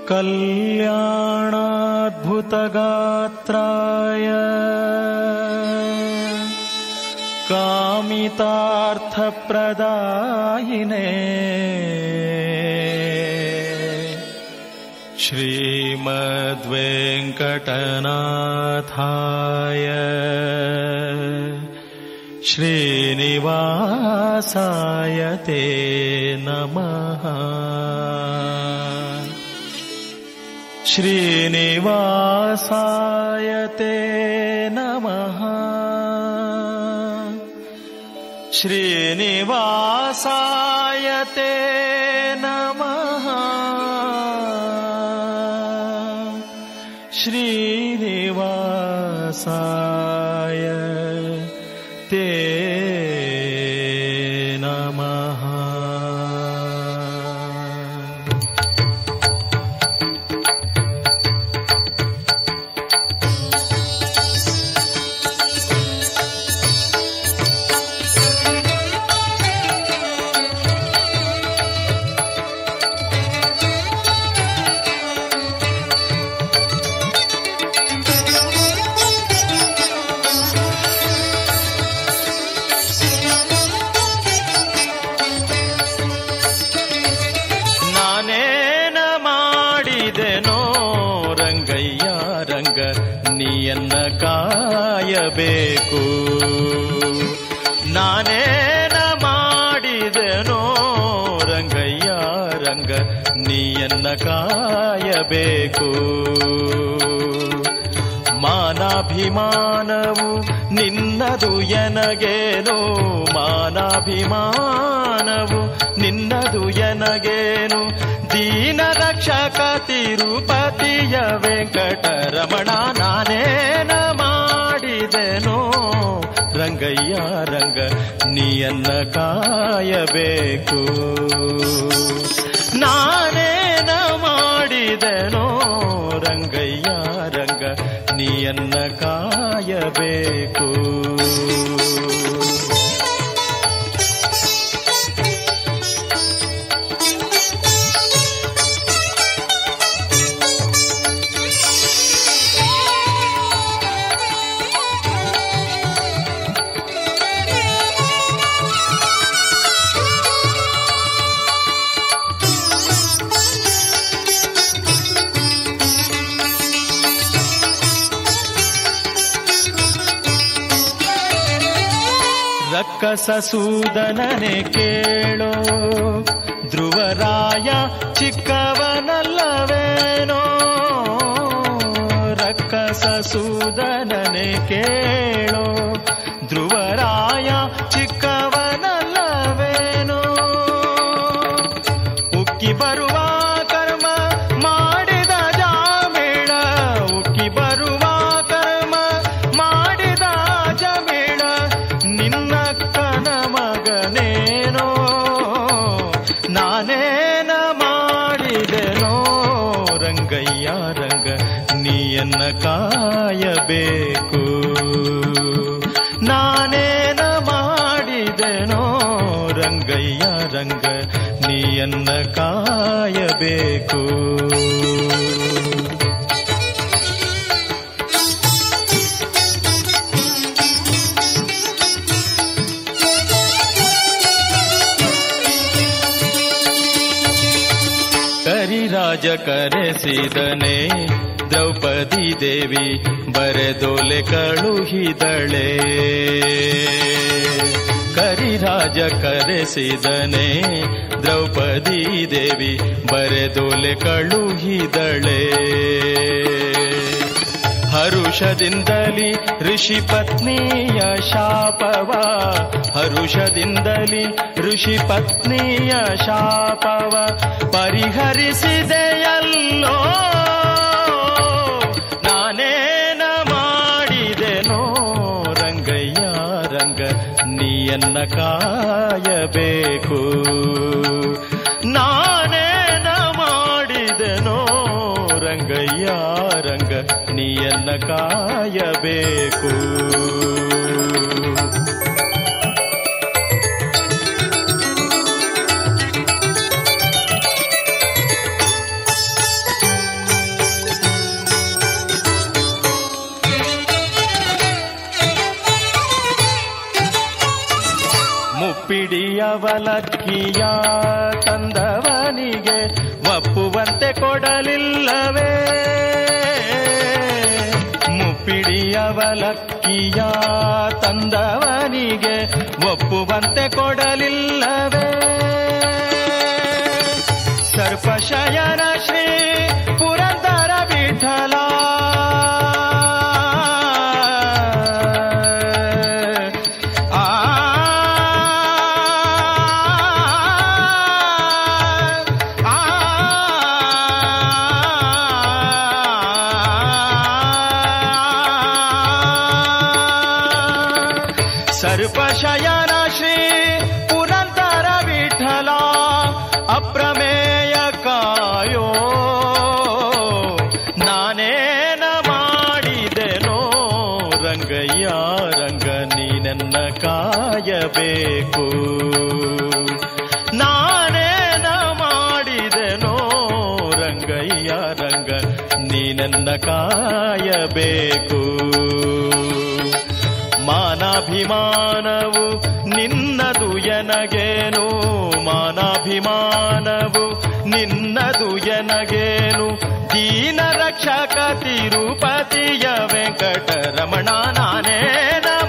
कल्याणाद्भुतगात्राय कामितार्थप्रदायिने श्रीमद्वेङ्कटनाथाय श्रीनिवासाय ते नमः श्रीनिवासाय ते नमः श्रीनिवासाय ते नमः श्रीनिवासाय ते नमः ನಾನೇನ ಮಾಡಿದೆನೋ ರಂಗಯ್ಯ ರಂಗ ನೀಯನ್ನ ಕಾಯಬೇಕು ನಾನೇನ ಮಾಡಿದೆನೋ ರಂಗಯ್ಯ ರಂಗ ನೀಯನ್ನ ಕಾಯಬೇಕು ಮಾನಾಭಿಮಾನವು ನಿನ್ನದು ಎನಗೇನು ಮಾನಾಭಿಮಾನವು ನಿನ್ನದು ಎನಗೇನು ದೀನ ರಕ್ಷಕ ತಿರುಪತಿಯ ವೆಂಕಟರಮಣ ನಾನೇನ ಮಾಡಿದೆನೋ ರಂಗಯ್ಯ ರಂಗ ನೀಯನ್ನ ಕಾಯಬೇಕು ನಾನೇನ ಮಾಡಿದೆನೋ ರಂಗಯ್ಯ ರಂಗ ನೀಯನ್ನ ಕಾಯಬೇಕು ರಕ್ಕಸ ಸೂದನನೆ ಕೇಳೋ ಧ್ರುವರಾಯ ಚಿಕ್ಕವನಲ್ಲವೇನೋ ರಕ್ಕಸ ಸೂದನನೆ ಕೇಳೋ ಧ್ರುವರಾಯ ಚಿಕ್ಕವನಲ್ಲವೇನೋ ಉಕ್ಕಿ ಬರುವ ಕರ್ಮ ಮಾಡಿದ ಜಾಮೇಳ ಉಕ್ಕಿ ಬರುವ ಕರ್ಮ ಮಾಡಿದ ಜಮೇಳ ನಿನ್ನ ಕನ ಮಗನೇನೋ ನಾನೇನ ಮಾಡಿದೆನೋ ರಂಗಯ್ಯ ರಂಗ ನೀಯನ್ನ ಕಾಯಬೇಕು ನಾನೇನ ಮಾಡಿದೆನೋ ರಂಗಯ್ಯ ರಂಗ ನೀಯನ್ನ ಕಾಯಬೇಕು ಕರಿರಾಜ ಕರೆಸಿದನೆ ದ್ರೌಪದಿ ದೇವಿ ಬರೆದೊಲೆ ಕಳುಹಿದಳೆ ಕರಿರಾಜ ಕರೆಸಿದನೆ ದ್ರೌಪದಿ ದೇವಿ ಬರೆದೊಲೆ ಕಳುಹಿದಳೆ ಹರುಷದಿಂದಲಿ ಋಷಿ ಪತ್ನಿಯ ಶಾಪವ ಹರುಷದಿಂದಲಿ ಋಷಿ ಪತ್ನಿಯ ಶಾಪವ ಪರಿಹರಿಸಿದೆಯಲ್ಲೋ ನಾನೇನ ಮಾಡಿದೆನೋ ರಂಗಯ್ಯ ರಂಗ ನೀಯನ್ನ ಕಾಯಬೇಕು ನಾನೇನ ಮಾಡಿದೆನೋ ರಂಗಯ್ಯ ರಂಗ ನೀಯನ್ನ ಕಾಯಬೇಕು ಅವಲಕ್ಕಿಯ ತಂದವನಿಗೆ ಒಪ್ಪುವಂತೆ ಕೊಡಲಿಲ್ಲವೇ ಮುಪ್ಪಿಡಿ ಅವಲಕ್ಕಿಯ ತಂದವನಿಗೆ ಒಪ್ಪುವಂತೆ ಕೊಡಲಿಲ್ಲವೇ ಸರ್ಪಶಯನ ಶ್ರೀ ಪುರಂದರ ವಿಠಲ ಆ ಸರ್ಪಶಯನ ಶ್ರೀ ಪುರಂದರ ವಿಠಲ ಅಪ್ರಮೇಯ ಕಾಯೋ ನಾನೇನ ಮಾಡಿದೆನೋ ರಂಗಯ್ಯ ರಂಗ ನೀನನ್ನ ಕಾಯಬೇಕು ನಾನೇನ ಮಾಡಿದೆನೋ ರಂಗಯ್ಯ ರಂಗ ನೀನನ್ನ ಕಾಯಬೇಕು ಮಾನಾಭಿಮಾನವು ನಿನ್ನದು ಎನಗೇನು ಮಾನಾಭಿಮಾನವು ನಿನ್ನದು ಎನಗೇನು ದೀನ ರಕ್ಷಕ ತಿರುಪತಿಯ ವೆಂಕಟರಮಣ ನಾನೇನ